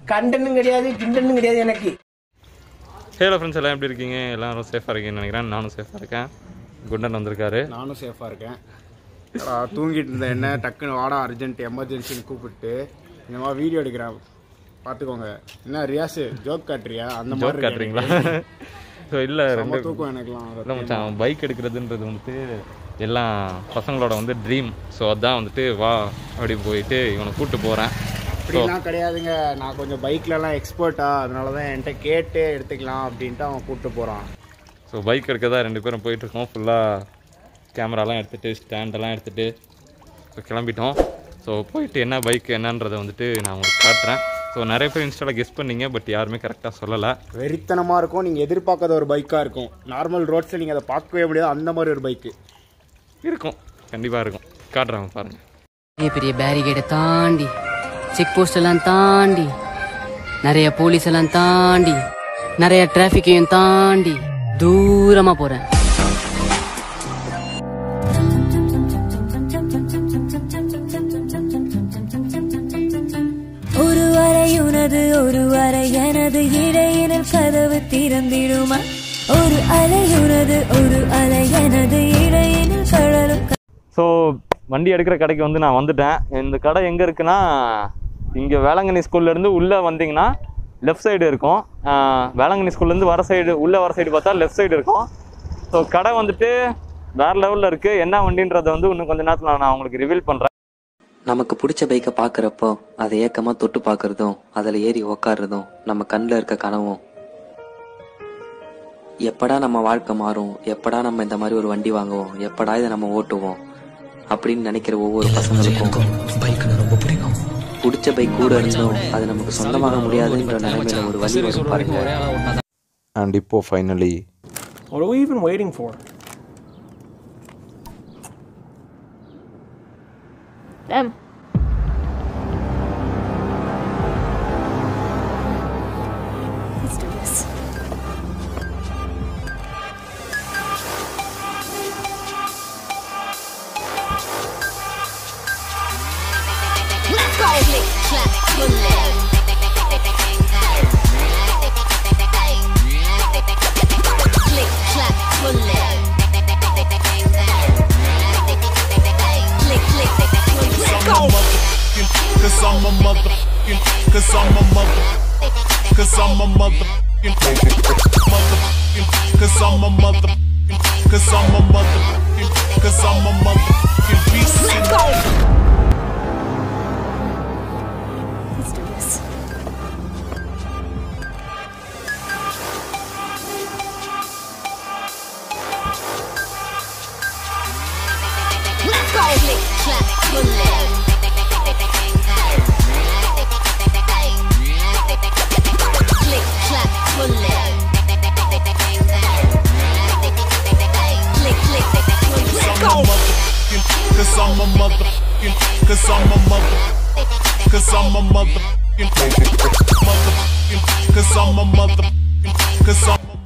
கண்டனும் கிடையாது கிண்டனும் கிடையாது எனக்கு ஹலோ ஃப்ரெண்ட்ஸ் எல்லாம் எப்படி இருக்கீங்க எல்லாரும் சேஃபாக இருக்கீங்கன்னு நினைக்கிறேன் நானும் சேஃபாக இருக்கேன் குண்டன் வந்திருக்காரு நானும் சேஃபாக இருக்கேன் ஆ, தூங்கிட்டு இருந்த என்ன டக்குன்னு வாடா அர்ஜென்ட் எமர்ஜென்சின்னு கூப்பிட்டு இந்த மாதிரி வீடியோ எடுக்கிறேன் பார்த்துக்கோங்க என்ன ரியாஸு ஜோக் காட்டுறியா அந்த மாதிரி ஜோக் காட்டுறீங்களா ஸோ இல்லை ரொம்ப ரெண்டு தூக்கம் எனக்குலாம் இல்லை மச்சான் பைக் எடுக்கிறதுன்றது வந்துட்டு எல்லாம் பசங்களோட வந்து ட்ரீம் ஸோ அதான் வந்துட்டு வா அப்படி போயிட்டு இவனை கூப்பிட்டு போகிறேன் அப்படிலாம் கிடையாதுங்க நான் கொஞ்சம் பைக்லலாம் எக்ஸ்பர்ட்டா அதனால தான் என்கிட்ட கேட்டு எடுத்துக்கலாம் அப்படின்ட்டு அவன் கூப்பிட்டு போகிறான் ஸோ பைக் எடுக்க தான் ரெண்டு பேரும் போயிட்டுருக்கோம் ஃபுல்லாக கேமராலாம் எடுத்துகிட்டு ஸ்டாண்டெல்லாம் எடுத்துகிட்டு ஸோ கிளம்பிட்டோம் ஸோ போயிட்டு என்ன பைக் என்னன்றதை வந்துட்டு நான் உங்களுக்கு காட்டுறேன் ஸோ நிறைய பேர் இன்ஸ்டாவில் கெஸ் பண்ணீங்க பட் யாருமே கரெக்டாக சொல்லலை வெறித்தனமாக இருக்கும் நீங்கள் எதிர்பார்க்காத ஒரு பைக்காக இருக்கும் நார்மல் ரோட்ஸில் நீங்கள் அதை பார்க்கவே முடியாது அந்த மாதிரி ஒரு பைக்கு இருக்கும் கண்டிப்பாக இருக்கும் காட்டுறேன் பாருங்கள் பெரிய பெரிய பேரிகேடை தாண்டி செக் போஸ்ட் எல்லாம் தாண்டி நிறைய போலீஸ் எல்லாம் தாண்டி நிறைய டிராஃபிக்கையும் தாண்டி தூரமா போறேன் ஒரு வரை உனது ஒரு வரை எனது இடையினில் கதவு திறந்திடுமா ஒரு அலை உனது ஒரு அலை எனது இடையினில் கடலும் ஸோ வண்டி எடுக்கிற கடைக்கு வந்து நான் வந்துட்டேன் இந்த கடை எங்கே இருக்குன்னா இங்கே வேளாங்கண்ணி ஸ்கூல்லேருந்து உள்ளே வந்தீங்கன்னா லெஃப்ட் சைடு இருக்கும் ஆஹ் வேளாங்கண்ணி ஸ்கூல்லேருந்து வர சைடு உள்ளே வர சைடு பார்த்தா லெஃப்ட் சைடு இருக்கும் ஸோ கடை வந்துட்டு வேறு லெவலில் இருக்குது என்ன வண்டின்றதை வந்து இன்னும் கொஞ்ச நேரத்தில் நான் உங்களுக்கு ரிவீல் பண்ணுறேன் நமக்கு பிடிச்ச பைக்கை பார்க்குறப்போ அதை ஏக்கமாக தொட்டு பார்க்கறதும் அதில் ஏறி உக்காடுறதும் நம்ம கண்ணில் இருக்க கனவும் எப்படா நம்ம வாழ்க்கை மாறும் எப்படா நம்ம இந்த மாதிரி ஒரு வண்டி வாங்குவோம் எப்படா இதை நம்ம ஓட்டுவோம் அப்படின்னு நினைக்கிற ஒவ்வொரு பசங்களுக்கும் பிடிச்ச பைக் கூட இருந்தும் அது நமக்கு சொந்தமாக முடியாதுன்ற நிலைமையில ஒரு வழி வரும் பாருங்க And இப்போ finally What are we even waiting for? Them. Let's do this. Let's go! Click, clap, bullet. Click, clap, bullet. Click, click, bullet. Let's go! Cause I'm a motherfucking, cause I'm a mother, cause I'm a motherfucking, motherfucking, cause I'm a mother, cause I'm a motherfucking, cause I'm a motherfucking beast. Let's go! Let's do this. Let's go! Click, clap, bullet. Click, clap, bullet. Click, click, bullet. Let's go! Cause I'm a motherfucking, cause I'm a mother, cause I'm a motherfucking, motherfucking, cause I'm a mother, cause I'm a mother.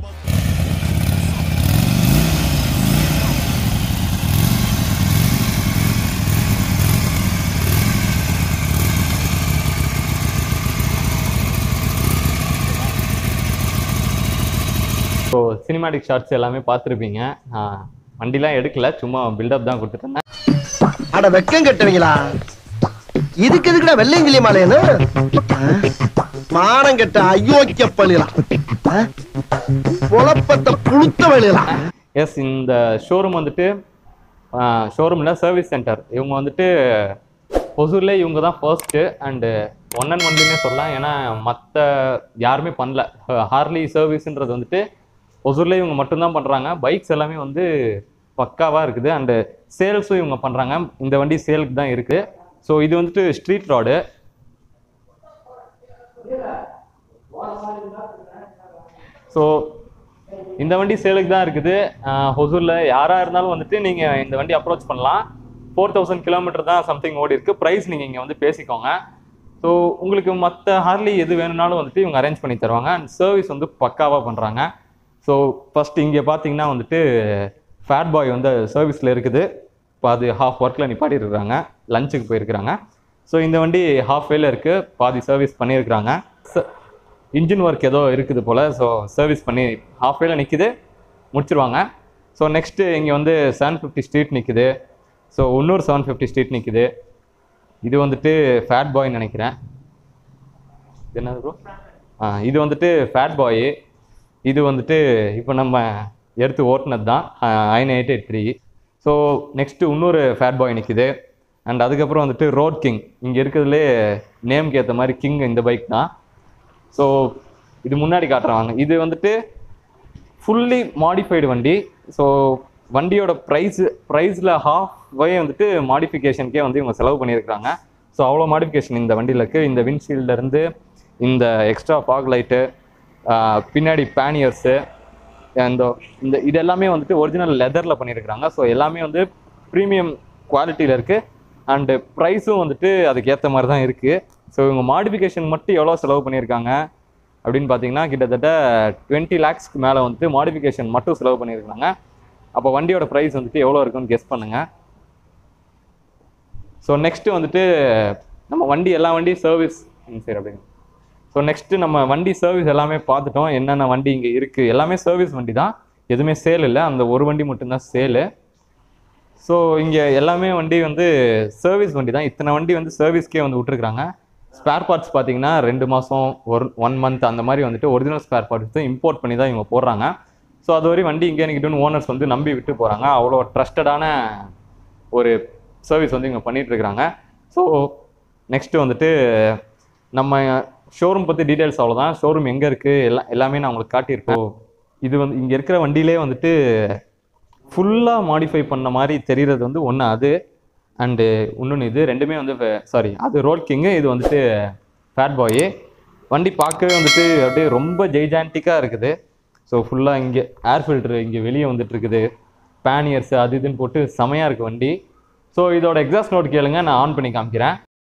So cinematic shorts எல்லாமே பார்த்துருப்பீங்க நான் வண்டிலாம் எடுக்கல சும்மா build up தான் கொடுத்துட்டு அட வெக்கம் கட்டுவீங்களா இதுக்கு எதுக்குடா வெள்ளையங்கிலி மாலையன்னு மானம் கெட்ட அயோக்கிய பள்ளிலாம் குழப்பத்தை புழுத்த வழியலாம் எஸ் இந்த ஷோரூம் வந்துட்டு ஷோரூமில் சர்வீஸ் சென்டர் இவங்க வந்துட்டு ஒசூர்ல இவங்க தான் ஃபர்ஸ்ட்டு அண்டு ஒன் அண்ட் ஒன்லினே சொல்லலாம் ஏன்னா மற்ற யாருமே பண்ணல ஹார்லி சர்வீஸ்ன்றது வந்துட்டு ஒசூர்ல இவங்க மட்டும்தான் பண்ணுறாங்க பைக்ஸ் எல்லாமே வந்து பக்காவாக இருக்குது அண்டு சேல்ஸும் இவங்க பண்ணுறாங்க இந்த வண்டி சேலுக்கு தான் இருக்குது ஸோ இது வந்துட்டு ஸ்ட்ரீட் ரோடு ஸோ இந்த வண்டி சேலுக்கு தான் இருக்குது ஆஹ் ஹொசூர்ல யாராக இருந்தாலும் வந்துட்டு நீங்கள் இந்த வண்டி அப்ரோச் பண்ணலாம் ஃபோர் தௌசண்ட் கிலோமீட்டர் தான் சம்திங் ஓடி இருக்கு ப்ரைஸ் நீங்கள் இங்கே வந்து பேசிக்கோங்க ஸோ உங்களுக்கு மற்ற ஹார்லி எது வேணும்னாலும் வந்துட்டு இவங்க அரேஞ்ச் பண்ணி தருவாங்க அண்ட் சர்வீஸ் வந்து பக்காவாக பண்ணுறாங்க ஸோ ஃபர்ஸ்ட் இங்கே பார்த்தீங்கன்னா வந்துட்டு ஃபேட் பாய் வந்து சர்வீஸில் இருக்குது இப்போ அது ஹாஃப் ஒர்க்கில் நிப்பாட்டி இருக்காங்க லஞ்சுக்கு போயிருக்கிறாங்க ஸோ இந்த வண்டி ஹாஃப் வேல இருக்குது பாதி சர்வீஸ் பண்ணியிருக்கிறாங்க இன்ஜின் ஒர்க் ஏதோ இருக்குது போல் ஸோ சர்வீஸ் பண்ணி ஹாஃப் வேல நிற்கிது முடிச்சிருவாங்க ஸோ நெக்ஸ்ட்டு இங்கே வந்து செவன் ஃபிஃப்டி ஸ்ட்ரீட் நிற்குது ஸோ இன்னொரு செவன் ஃபிஃப்டி ஸ்ட்ரீட் நிற்குது இது வந்துட்டு ஃபேட் பாய்ன்னு நினைக்கிறேன் இது என்னது ப்ரோ ஆ இது வந்துட்டு ஃபேட் பாய் இது வந்துட்டு இப்போ நம்ம எடுத்து ஓட்டுனது தான் nine eight eight three so next இன்னொரு ஃபேட் பாய் நிற்குது அண்ட் அதுக்கப்புறம் வந்துட்டு ரோட் கிங் இங்கே இருக்கிறதுலே நேம்க்கு ஏற்ற மாதிரி கிங் இந்த பைக் தான் ஸோ இது முன்னாடி காட்டுறாங்க இது வந்துட்டு ஃபுல்லி மாடிஃபைடு வண்டி ஸோ வண்டியோட ப்ரைஸ் ப்ரைஸில் ஹாஃப் வே வந்துட்டு மாடிஃபிகேஷனுக்கே வந்து இவங்க செலவு பண்ணியிருக்காங்க ஸோ அவ்வளோ மாடிஃபிகேஷன் இந்த வண்டியில் இருக்குது இந்த windshield ல இருந்து இந்த எக்ஸ்ட்ரா ஃபாக் லைட்டு பின்னாடி பேனியர்ஸு இந்த இந்த இது எல்லாமே வந்துட்டு ஒரிஜினல் லெதரில் பண்ணியிருக்கிறாங்க ஸோ எல்லாமே வந்து ப்ரீமியம் குவாலிட்டியில் இருக்குது அண்டு ப்ரைஸும் வந்துட்டு அதுக்கு ஏற்ற மாதிரி தான் இருக்குது ஸோ இவங்க மாடிஃபிகேஷன் மட்டும் எவ்வளோ செலவு பண்ணியிருக்காங்க அப்படின்னு பார்த்தீங்கன்னா கிட்டத்தட்ட டுவெண்ட்டி லேக்ஸ்க்கு மேலே வந்துட்டு மாடிஃபிகேஷன் மட்டும் செலவு பண்ணியிருக்காங்க அப்போ வண்டியோட ப்ரைஸ் வந்துட்டு எவ்வளோ இருக்குன்னு கெஸ் பண்ணுங்கள் ஸோ நெக்ஸ்ட்டு வந்துட்டு நம்ம வண்டி எல்லா வண்டியும் சர்வீஸ் சரி அப்படிங்க ஸோ நெக்ஸ்ட்டு நம்ம வண்டி சர்வீஸ் எல்லாமே பார்த்துட்டோம் என்னென்ன வண்டி இங்கே இருக்குது எல்லாமே சர்வீஸ் வண்டி தான் எதுவுமே சேல் இல்லை அந்த ஒரு வண்டி மட்டும்தான் சேலு ஸோ இங்கே எல்லாமே வண்டி வந்து சர்வீஸ் வண்டி தான் இத்தனை வண்டி வந்து சர்வீஸ்க்கே வந்து விட்டுருக்காங்க ஸ்பேர் பார்ட்ஸ் பார்த்தீங்கன்னா ரெண்டு மாதம் ஒரு ஒன் மந்த் அந்த மாதிரி வந்துட்டு ஒரிஜினல் ஸ்பேர் பார்ட்ஸ் இம்போர்ட் பண்ணி தான் இவங்க போடுறாங்க ஸோ அது வரை வண்டி இங்கே நிற்கிட்டுன்னு ஓனர்ஸ் வந்து நம்பி விட்டு போகிறாங்க அவ்வளோ ட்ரஸ்டடான ஒரு சர்வீஸ் வந்து இவங்க பண்ணிட்டு இருக்காங்க ஸோ நெக்ஸ்ட்டு வந்துட்டு நம்ம ஷோரூம் பற்றி டீட்டெயில்ஸ் அவ்வளோதான் ஷோரூம் எங்கே இருக்குது எல்லாம் எல்லாமே நான் உங்களுக்கு காட்டியிருக்கோம் இது வந்து இங்கே இருக்கிற வண்டியிலே வந்துட்டு ஃபுல்லாக மாடிஃபை பண்ண மாதிரி தெரிகிறது வந்து ஒன்று அது அண்டு இன்னொன்று இது ரெண்டுமே வந்து சாரி அது ரோட் கிங்கு இது வந்துட்டு ஃபேட் பாய் வண்டி பார்க்கவே வந்துட்டு அப்படியே ரொம்ப ஜெய்ஜான்டிக்காக இருக்குது ஸோ ஃபுல்லாக இங்கே ஏர் ஃபில்ட்ரு இங்கே வெளியே வந்துட்டு இருக்குது பேனியர்ஸ் அது இதுன்னு போட்டு செமையாக இருக்குது வண்டி ஸோ இதோட எக்ஸாஸ்ட் நோட் கேளுங்க நான் ஆன் பண்ணி காமிக்கிறேன்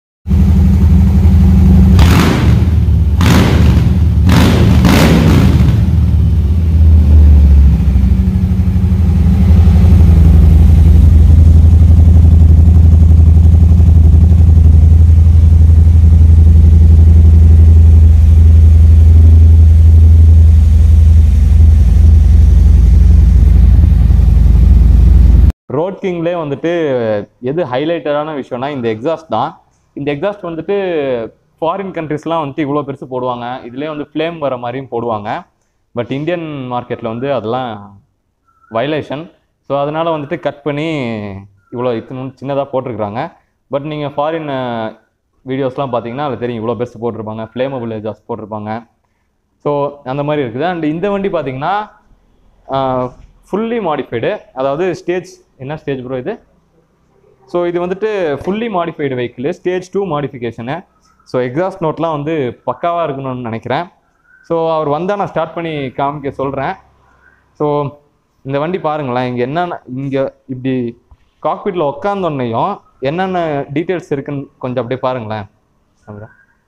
ரோட் கிங்லேயே வந்துட்டு எது ஹைலைட்டடான விஷயம்னா இந்த எக்ஸாஸ்ட் தான் இந்த எக்ஸாஸ்ட் வந்துட்டு ஃபாரின் கண்ட்ரிஸ்லாம் வந்துட்டு இவ்வளோ பெருசு போடுவாங்க இதுலேயே வந்து ஃப்ளேம் வர மாதிரியும் போடுவாங்க பட் இந்தியன் மார்க்கெட்டில் வந்து அதெல்லாம் வயலேஷன் ஸோ அதனால் வந்துட்டு கட் பண்ணி இவ்வளோ இத்தனை சின்னதாக போட்டிருக்கிறாங்க பட் நீங்கள் ஃபாரின் வீடியோஸ்லாம் பார்த்தீங்கன்னா அதில் தெரியும் இவ்வளோ பெருசு போட்டிருப்பாங்க ஃப்ளேமபிள் எக்ஸாஸ்ட் போட்டிருப்பாங்க ஸோ அந்த மாதிரி இருக்குது அண்ட் இந்த வண்டி பார்த்தீங்கன்னா ஃபுல்லி மாடிஃபைடு அதாவது ஸ்டேஜ் என்ன ஸ்டேஜ் ப்ரோ இது ஸோ இது வந்துட்டு fully modified vehicle stage two modification so exhaust நோட்லாம் வந்து பக்காவாக இருக்கணும்னு நினைக்கிறேன் ஸோ அவர் வந்தால் நான் ஸ்டார்ட் பண்ணி காமிக்க சொல்கிறேன் ஸோ இந்த வண்டி பாருங்களேன் இங்கே என்னென்ன இங்கே இப்படி காக்பீட்டில் உட்காந்தோன்னையும் என்னென்ன டீட்டெயில்ஸ் இருக்குன்னு கொஞ்சம் அப்படியே பாருங்களேன் கேமரா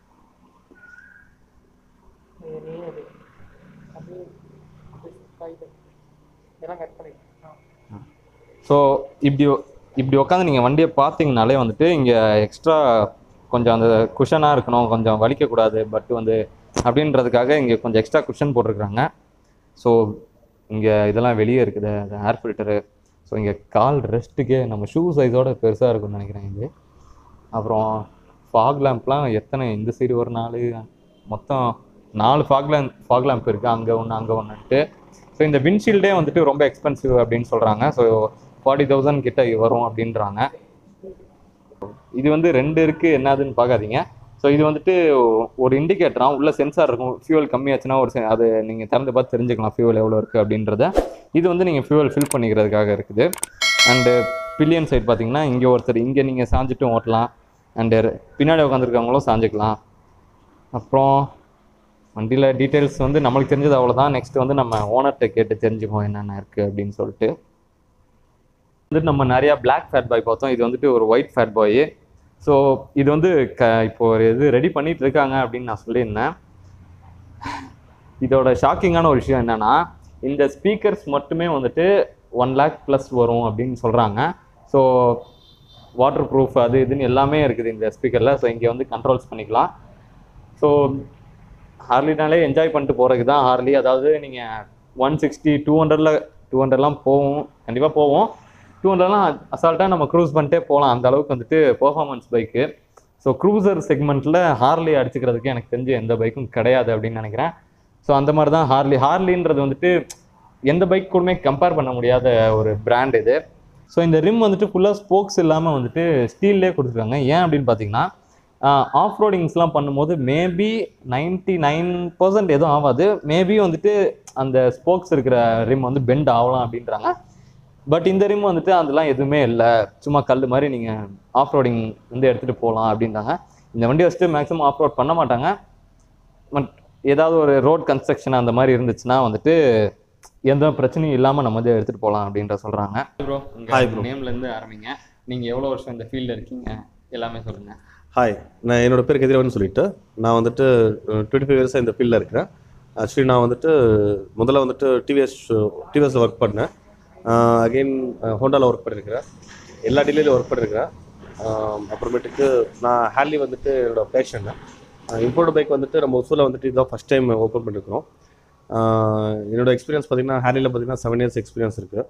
ஸோ இப்படி இப்படி உட்காந்து நீங்கள் வண்டியை பார்த்தீங்கனாலே வந்துட்டு இங்கே எக்ஸ்ட்ரா கொஞ்சம் அந்த குஷனாக இருக்கணும் கொஞ்சம் வலிக்கக்கூடாது பட் வந்து அப்படின்றதுக்காக இங்கே கொஞ்சம் எக்ஸ்ட்ரா குஷன் போட்டிருக்கிறாங்க ஸோ இங்கே இதெல்லாம் வெளியே இருக்குது ஏர் ஃபில்டரு ஸோ இங்கே கால் ரெஸ்ட்டுக்கே நம்ம ஷூ சைஸோட பெருசாக இருக்கும்னு நினைக்கிறேன் இது அப்புறம் ஃபாக் லேம்ப்லாம் எத்தனை இந்த சைடு ஒரு நாலு மொத்தம் நாலு ஃபாக் லேம்ப் ஃபாக் லேம்ப் இருக்குது அங்கே ஒன்று அங்கே ஒன்றுன்ட்டு ஸோ இந்த விண்ட்ஷீல்டே வந்துட்டு ரொம்ப எக்ஸ்பென்சிவ் அப்படின்னு சொல்கிறாங்க ஸோ ஃபார்ட்டி தௌசண்ட் கிட்ட வரும் அப்படின்றாங்க இது வந்து ரெண்டு இருக்குது என்னதுன்னு பார்க்காதீங்க ஸோ இது வந்துட்டு ஒரு இண்டிகேட்டரா உள்ள சென்சார் இருக்கும் ஃபியூவல் கம்மியாச்சுன்னா ஒரு se- அது நீங்கள் திறந்து பார்த்து தெரிஞ்சுக்கலாம் ஃபியூவல் எவ்வளோ இருக்குது அப்படின்றத இது வந்து நீங்கள் ஃபியூவல் ஃபில் பண்ணிக்கிறதுக்காக இருக்குது அண்டு பில்லியன் சைடு பார்த்தீங்கன்னா இங்கே ஒருத்தர் இங்கே நீங்கள் சாஞ்சிட்டும் ஓட்டலாம் அண்டு பின்னாடி உட்காந்துருக்கவங்களும் சாஞ்சிக்கலாம் அப்புறம் வண்டியில் டீட்டெயில்ஸ் வந்து நம்மளுக்கு தெரிஞ்சது அவ்வளோதான் நெக்ஸ்ட் வந்து நம்ம ஓனர்கிட்ட கேட்டு தெரிஞ்சுக்குவோம் என்னென்ன இருக்குது அப்படின்னு சொல்லிட்டு வந்துட்டு நம்ம நிறையா Black ஃபேட் பாய் பார்த்தோம் இது வந்துட்டு ஒரு ஒயிட் ஃபேட் பாய் ஸோ இது வந்து க இப்போ ஒரு இது ரெடி பண்ணிட்டு இருக்காங்க அப்படின்னு நான் சொல்லியிருந்தேன் இதோட ஷாக்கிங்கான ஒரு விஷயம் என்னன்னா இந்த ஸ்பீக்கர்ஸ் மட்டுமே வந்துட்டு ஒன் லேக் ப்ளஸ் வரும் அப்படின்னு சொல்கிறாங்க ஸோ வாட்டர் ப்ரூஃப் அது இதுன்னு எல்லாமே இருக்குது இந்த ஸ்பீக்கரில் ஸோ இங்கே வந்து கண்ட்ரோல்ஸ் பண்ணிக்கலாம் ஸோ ஹார்லினாலே என்ஜாய் பண்ணிட்டு போகிறதுக்கு தான் ஹார்லி அதாவது நீங்கள் ஒன் சிக்ஸ்டி டூ ஹண்ட்ரடில் டூ ஹண்ட்ரட்லாம் போவோம் கண்டிப்பாக போவோம் டூ ஹண்ட்ரட்லாம் அசால்ட்டாக நம்ம க்ரூஸ் பண்ணிட்டே போகலாம் அந்த அளவுக்கு வந்துட்டு பெர்ஃபார்மன்ஸ் பைக்கு ஸோ க்ரூசர் செக்மெண்ட்டில் ஹார்லி அடிச்சுக்கிறதுக்கு எனக்கு தெரிஞ்ச எந்த பைக்கும் கிடையாது அப்படின்னு நினைக்கிறேன் ஸோ அந்த மாதிரி தான் ஹார்லி ஹார்லின்றது வந்துட்டு எந்த பைக் கூடமே கம்பேர் பண்ண முடியாத ஒரு பிராண்ட் இது ஸோ இந்த ரிம் வந்துட்டு ஃபுல்லாக ஸ்போக்ஸ் இல்லாமல் வந்துட்டு ஸ்டீல்லே கொடுத்துருக்காங்க ஏன் அப்படின்னு பார்த்தீங்கன்னா ஆஃப் ரோடிங்ஸ்லாம் பண்ணும்போது மேபி நைன்டி நைன் பர்சன்ட் எதுவும் ஆகாது மேபி வந்துட்டு அந்த ஸ்போக்ஸ் இருக்கிற ரிம் வந்து பெண்ட் ஆகலாம் அப்படின்றாங்க பட் இந்த ரிம் வந்துட்டு அதெல்லாம் எதுவுமே இல்லை சும்மா கல் மாதிரி நீங்கள் ஆஃப் ரோடிங் வந்து எடுத்துகிட்டு போகலாம் அப்படின்றாங்க இந்த வண்டி வச்சுட்டு மேக்ஸிமம் ஆஃப் ரோட் பண்ண மாட்டாங்க பட் ஏதாவது ஒரு ரோட் கன்ஸ்ட்ரக்ஷன் அந்த மாதிரி இருந்துச்சுன்னா வந்துட்டு எந்த பிரச்சனையும் இல்லாமல் நம்ம வந்து எடுத்துகிட்டு போகலாம் அப்படின்ற சொல்கிறாங்க ப்ரோ Hi உங்கள் bro. நேம்லேருந்து ஆரம்பிங்க நீங்கள் எவ்வளோ வருஷம் இந்த ஃபீல்டில் இருக்கீங்க எல்லாமே சொல்லுங்கள் ஹாய் நான் என்னோட பேர் கதிரவன் சொல்லிட்டு நான் வந்துட்டு டுவெண்ட்டி ஃபைவ் இயர்ஸாக இந்த ஃபீல்டில் இருக்கிறேன் ஆக்சுவலி நான் வந்துட்டு முதல்ல வந்துட்டு டிவிஎஸ் டிவிஎஸில் ஒர்க் பண்ணேன் அகெயின் ஹோண்டாவில் ஒர்க் பண்ணியிருக்கிறேன் எல்லா டீலையும் ஒர்க் பண்ணியிருக்கிறேன் ஆஹ் அப்புறமேட்டுக்கு நான் ஹேர்லி வந்துட்டு என்னோட பேஷன் இம்போர்ட் பைக் வந்துட்டு நம்ம ஒசூரில் வந்துட்டு இதுதான் ஃபஸ்ட் டைம் ஓப்பன் பண்ணியிருக்கிறோம் ஆஹ் என்னோட எக்ஸ்பீரியன்ஸ் பார்த்தீங்கன்னா ஹேர்லியில் பார்த்தீங்கன்னா செவன் இயர்ஸ் எக்ஸ்பீரியன்ஸ் இருக்குது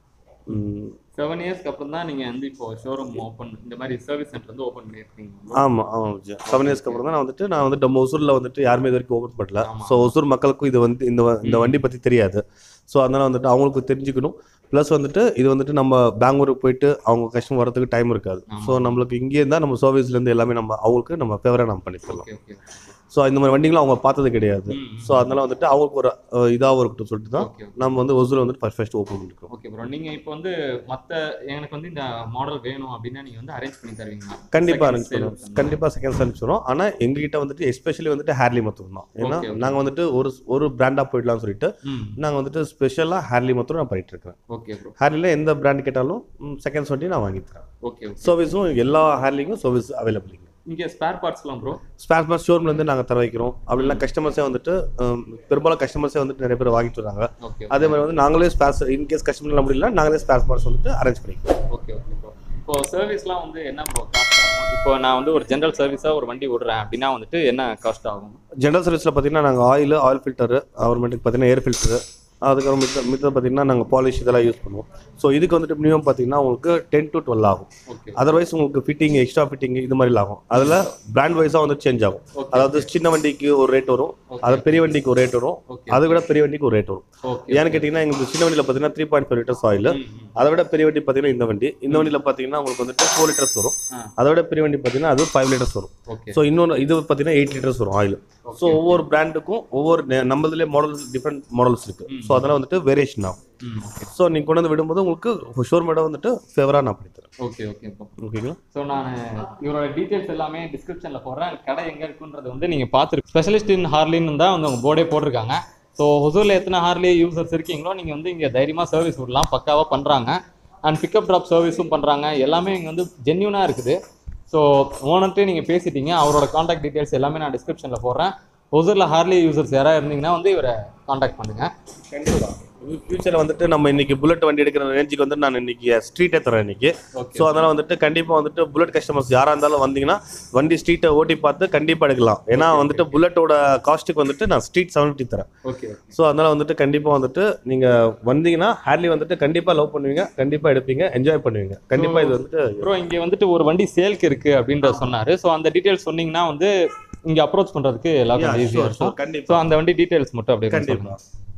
செவன் இயர்ஸ்க்கு அப்புறம் தான் நீங்கள் வந்து இப்போ ஷோரூம் ஓப்பன் இந்த மாதிரி சர்வீஸ் சென்டர் வந்து ஓப்பன் பண்ணியிருக்கீங்க ஆமாம் ஆமாம் விஜய் செவன் இயர்ஸ்க்கு அப்புறம் தான் நான் வந்துட்டு நான் வந்துட்டு நம்ம ஒசூரில் வந்துட்டு யாருமே இது வரைக்கும் ஓப்பன் பண்ணல ஸோ ஒசூர் மக்களுக்கும் இது வந்து இந்த வ- இந்த வண்டி பற்றி தெரியாது ஸோ அதனால் வந்துட்டு அவங்களுக்கு தெரிஞ்சுக்கணும் ப்ளஸ் வந்துட்டு இது வந்துட்டு நம்ம பெங்களூருக்கு போயிட்டு அவங்க கஷ்டம் வரதுக்கு டைம் இருக்காது ஸோ நம்மளுக்கு இங்கே இருந்தால் நம்ம சர்வீஸ்லேருந்து எல்லாமே நம்ம அவங்களுக்கு நம்ம ஃபேவராக நம்ம பண்ணி தரலாம் ஓகே ஓகே ஸோ இந்த மாதிரி வண்டிங்களும் அவங்க பார்த்தது கிடையாது ஸோ அதனால வந்துட்டு அவங்களுக்கு ஒரு இதாகவும் இருக்கட்டும் சொல்லிட்டு தான் நம்ம வந்து ஒசூரில் வந்துட்டு ஃபர்ஸ்ட் ஃபர்ஸ்ட் ஓப்பன் பண்ணிருக்கோம் ஓகே ப்ரோ நீங்கள் இப்போ வந்து மற்ற எனக்கு வந்து இந்த மாடல் வேணும் அப்படின்னா நீங்கள் வந்து அரேஞ்ச் பண்ணி தருவீங்களா கண்டிப்பாக Second அரேஞ்ச் sale பண்ணுவோம் கண்டிப்பாக செகண்ட் அனுப்பிச்சு வரும் ஆனால் எங்ககிட்ட வந்துட்டு எஸ்பெஷலி வந்துட்டு ஹேர்லி மட்டும் தான் ஏன்னா Okay, okay. நாங்கள் வந்துட்டு ஒரு ஒரு பிராண்டாக போயிடலாம்னு சொல்லிட்டு ம். நாங்கள் வந்துட்டு ஸ்பெஷலாக ஹேர்லி மட்டும் நான் பண்ணிட்டு இருக்கேன் ஓகே ப்ரோ ஹேர்லியில் எந்த பிராண்ட் கேட்டாலும் செகண்ட்ஸ் வண்டி நான் வாங்கி தரேன் ஓகே ஓகே சர்வீஸும் எல்லா ஹேர்லிங்கும் சர்வீஸ் அவைலபிள் இங்கே ஸ்பேர் பார்ட்ஸ்லாம் ப்ரோ ஸ்பேர் பார்ட் ஷோரூம்லேருந்து நாங்கள் தர வைக்கிறோம் அப்படின்னா கஸ்டமர்ஸே வந்துட்டு ஹம், பெரும்பாலும் கஸ்டமர்ஸே வந்துட்டு நிறைய பேர் வாங்கிட்டு வராங்க Okay, அதே மாதிரி வந்து நாங்களே ஸ்பேர்ஸ் இன்கேஸ் கஸ்டமர்லாம் முடியல நாங்களே ஸ்பேர் பார்ட்ஸ் வந்துட்டு அரேஞ்ச் பண்ணிக்கிறோம் ஓகே ஓகே ப்ரோ இப்போ சர்வீஸ்லாம் வந்து என்ன ப்ரோ காஸ்ட் ஆகும் இப்போ நான் வந்து ஒரு ஜென்ரல் சர்வீஸாக ஒரு வண்டி விடுறேன் அப்படின்னா வந்துட்டு என்ன காஸ்ட் ஆகும் ஜென்ரல் சர்வீஸில் பார்த்தீங்கன்னா நாங்கள் ஆயில் ஆயில் ஃபில்டரு அப்புறமேட்டுக்கு பார்த்தீங்கன்னா ஏர் ஃபில்டரு அதுக்கப்புறம் மித்த மித்த பார்த்தீங்கன்னா நாங்கள் பாலிஷ் இதெல்லாம் யூஸ் பண்ணுவோம் ஸோ இதுக்கு வந்துட்டு மினிமம் பார்த்தீங்கன்னா உங்களுக்கு டென் டு டுவெல் ஆகும் ஓகே அதர்வைஸ் உங்களுக்கு ஃபிட்டிங் எக்ஸ்ட்ரா ஃபிட்டிங் இது மாதிரி ஆகும் அதில் பிராண்ட் வைஸாக வந்து சேஞ்ச் ஆகும் அதாவது சின்ன வண்டிக்கு ஒரு ரேட் வரும் அது பெரிய வண்டிக்கு ஒரு ரேட் வரும் அதை விட பெரிய வண்டிக்கு ஒரு ரேட் வரும் ஓகே ஏன்னு கேட்டிங்கன்னா எங்களுக்கு சின்ன வண்டியில் பார்த்தீங்கன்னா three point five litres oil அதை விட பெரிய வண்டி பார்த்தீங்கன்னா இந்த வண்டி இந்த வண்டியில் பார்த்தீங்கன்னா உங்களுக்கு வந்துட்டு ஃபோர் லிட்டர்ஸ் வரும் ஆ. அதை விட பெரிய வண்டி பார்த்தீங்கன்னா அது ஃபைவ் லிட்டர்ஸ் வரும் ஓகே ஸோ இன்னொன்று இது பார்த்தீங்கன்னா எயிட் லிட்டர்ஸ் வரும் ஆயில் ஸோ ஒவ்வொரு பிராண்டுக்கும் ஒவ்வொரு நெ- நம்மதுலேயே மாடல்ஸ் டிஃப்ரெண்ட் மாடல்ஸ் இருக்கு ஸோ அதெல்லாம் வந்துட்டு வேரியேஷன் ஆகும் ம் ஓகே ஸோ நீங்கள் கொண்டு வந்து விடும்போது உங்களுக்கு ஷோர்மேடாக வந்துட்டு ஃபேவராக நான் பண்ணி தரேன் ஓகே ஓகே ப்ரோ ஓகேங்களா ஸோ நான் இவரோட டீட்டெயில்ஸ் எல்லாமே டிஸ்கிரிப்ஷனில் போடுறேன் கடை எங்கே இருக்குன்றது வந்து நீங்கள் பார்த்துருக்கு ஸ்பெஷலிஸ்ட் இன் ஹார்லின்னு தான் வந்து அவங்க போர்டே போட்டிருக்காங்க ஸோ ஹொசூரில் எத்தனை ஹார்லி யூசர்ஸ் இருக்கீங்களோ நீங்கள் வந்து இங்கே தைரியமாக சர்வீஸ் விடலாம் பக்காவாக பண்ணுறாங்க அண்ட் பிக்கப் ட்ராப் சர்வீஸும் பண்ணுறாங்க எல்லாமே இங்கே வந்து ஜென்யூனாக இருக்குது ஸோ ஓனர்ட்டே நீங்கள் பேசிட்டீங்க அவரோட காண்டாக்ட் டீட்டெயில்ஸ் எல்லாமே நான் டிஸ்கிரிப்ஷனில் போடுறேன் ஹொசூரில் ஹார்லி யூசர்ஸ் யாராவது இருந்தீங்கன்னா வந்து இவரை காண்டாக்ட் பண்ணுங்கள் கண்டிப்பாக ஃபியூச்சரில் வந்துட்டு நம்ம இன்னைக்கு புல்லட் வண்டி எடுக்கிற ரேஞ்சுக்கு வந்து நான் இன்னைக்கு ஸ்ட்ரீட்டே தரேன் இன்னைக்கு ஸோ அதனால் வந்துட்டு கண்டிப்பாக வந்துட்டு புல்லட் கஸ்டமர்ஸ் யாராக இருந்தாலும் வந்தீங்கன்னா வண்டி ஸ்ட்ரீட்டை ஓட்டி பார்த்து கண்டிப்பாக எடுக்கலாம் ஏன்னா வந்துட்டு புல்லட்டோட காஸ்ட்டுக்கு வந்துட்டு நான் ஸ்ட்ரீட் செவன் ஃபிஃப்டி தரேன் ஓகே ஸோ அதனால் வந்துட்டு கண்டிப்பாக வந்துட்டு நீங்கள் வந்தீங்கன்னா ஹேர்லி வந்துட்டு கண்டிப்பாக லவ் பண்ணுவீங்க கண்டிப்பாக எடுப்பீங்க என்ஜாய் பண்ணுவீங்க கண்டிப்பாக இது வந்துட்டு ப்ரோ இங்கே வந்துட்டு ஒரு வண்டி சேல்க்கு இருக்கு அப்படின்ற சொன்னாரு ஸோ அந்த டீட்டெயில்ஸ் சொன்னீங்கன்னா வந்து இங்கே அப்ரோச் பண்ணுறதுக்கு Yeah, எல்லாருக்கும் ஈஸியாக sure, இருக்கும் sure, கண்டிப்பா. ஸோ அந்த வண்டி டீட்டெயில்ஸ் மட்டும் அப்படியே கொஞ்சம் கண்டிப்பா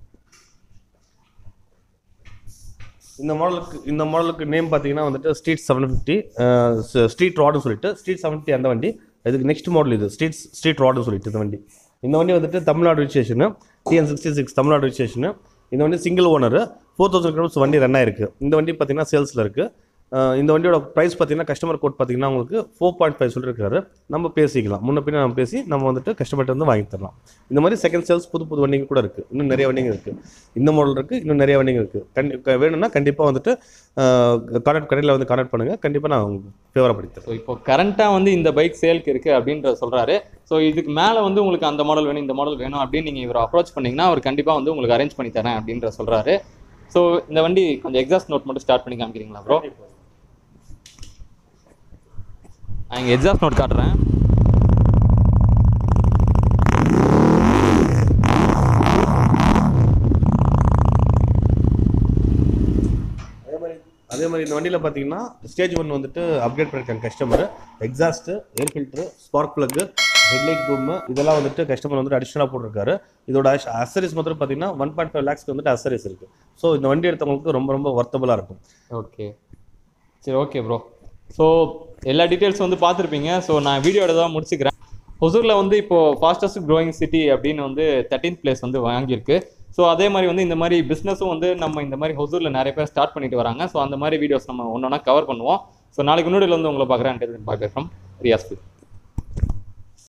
இந்த மாடலுக்கு இந்த மாடலுக்கு நேம் பார்த்தீங்கன்னா வந்துட்டு ஸ்ட்ரீட் செவன் ஃபிஃப்டி ஸ்ட்ரீட் ராடுன்னு சொல்லிட்டு ஸ்ட்ரீட் செவன் ஃபிஃப்டி அந்த வண்டி இதுக்கு நெக்ஸ்ட் மாடல் இது ஸ்ட்ரீட் ஸ்ட்ரீட் ராடுன்னு சொல்லிட்டு இந்த வண்டி இந்த வண்டி வந்துட்டு Tamil Nadu registration TN sixty six Tamil Nadu registration இந்த வண்டி single owner four thousand kilometres வண்டி ரன் ஆயிருக்கு இந்த வண்டி பார்த்தீங்கன்னா சேல்ஸில் இருக்குது அஹ் இந்த வண்டியோட ப்ரைஸ் பார்த்தீங்கன்னா கஸ்டமர் கோட் பார்த்தீங்கன்னா உங்களுக்கு ஃபோர் பாயிண்ட் ஃபைவ் சொல்லியிருக்காரு நம்ம பேசிக்கலாம் முன்ன பின்ன நம்ம பேசி நம்ம வந்துட்டு கஸ்டமர்கிட்ட வந்து வாங்கி தரலாம் இந்த மாதிரி செகண்ட் சேல்ஸ் புது புது வண்டிங்க கூட இருக்குது இன்னும் நிறைய வண்டிங்க இருக்குது இந்த மாடல் இருக்குது இன்னும் நிறைய வண்டிங்க இருக்குது கண்டி க- வேணும்னா கண்டிப்பாக வந்துட்டு கான்டாக்ட் கடையில் வந்து கான்டாக்ட் பண்ணுங்கள் கண்டிப்பாக நான் உங்களுக்கு ஃபேவராக பண்ணி தரேன் ஸோ இப்போ கரண்ட்டாக வந்து இந்த பைக் சேல்க்கு இருக்குது அப்படின்ற சொல்கிறாரு ஸோ இதுக்கு மேலே வந்து உங்களுக்கு அந்த மாடல் வேணும் இந்த மாடல் வேணும் அப்படின்னு நீங்கள் இவரை அப்ரோச் பண்ணீங்கன்னா அவர் கண்டிப்பாக வந்து உங்களுக்கு அரேஞ்ச் பண்ணி தரேன் அப்படின்ற சொல்கிறாரு ஸோ இந்த வண்டி கொஞ்சம் எக்ஸாஸ்ட் நோட் மட்டும் ஸ்டார்ட் பண்ணி காமிக்கிறீங்களா ப்ரோ நான் இங்கே எக்ஸாஸ்ட் நோட் காட்டுறேன் அதே மாதிரி இந்த வண்டியில் பார்த்தீங்கன்னா ஸ்டேஜ் ஒன் வந்துட்டு அப்டேட் பண்ணிருக்காங்க customer exhaust air filter spark plug headlight boom இதெல்லாம் வந்துட்டு கஸ்டமர் வந்துட்டு அடிஷனலாக போட்டிருக்காரு இதோட அசரிஸ் மாத்திரம் பார்த்தீங்கன்னா ஒன் பாயிண்ட் ஃபைவ் லேக்ஸ்க்கு வந்துட்டு அசரிஸ் இருக்குது ஸோ இந்த வண்டி எடுத்தவங்களுக்கு ரொம்ப ரொம்ப ஒர்த்தபுளாக இருக்கும் ஓகே சரி ஓகே ப்ரோ ஸோ எல்லா டீட்டெயில்ஸ் வந்து பார்த்துருப்பீங்க ஸோ நான் வீடியோட தான் முடிச்சுக்கிறேன் ஒசூரில் வந்து இப்போ ஃபாஸ்டஸ்ட் க்ரோயிங் சிட்டி அப்படின்னு வந்து தேர்ட்டீன்த் பிளேஸ் வந்து வாங்கியிருக்கு ஸோ அதே மாதிரி வந்து இந்த மாதிரி பிஸ்னஸும் வந்து நம்ம இந்த மாதிரி ஹொசூரில் நிறைய பேர் ஸ்டார்ட் பண்ணிட்டு வராங்க ஸோ அந்த மாதிரி வீடியோஸ் நம்ம ஒன்றா கவர் பண்ணுவோம் ஸோ நாளைக்கு முன்னாடியில் வந்து உங்களை பார்க்குறேன் பாய் பை ஃப்ரம் ரியாஸ்புல்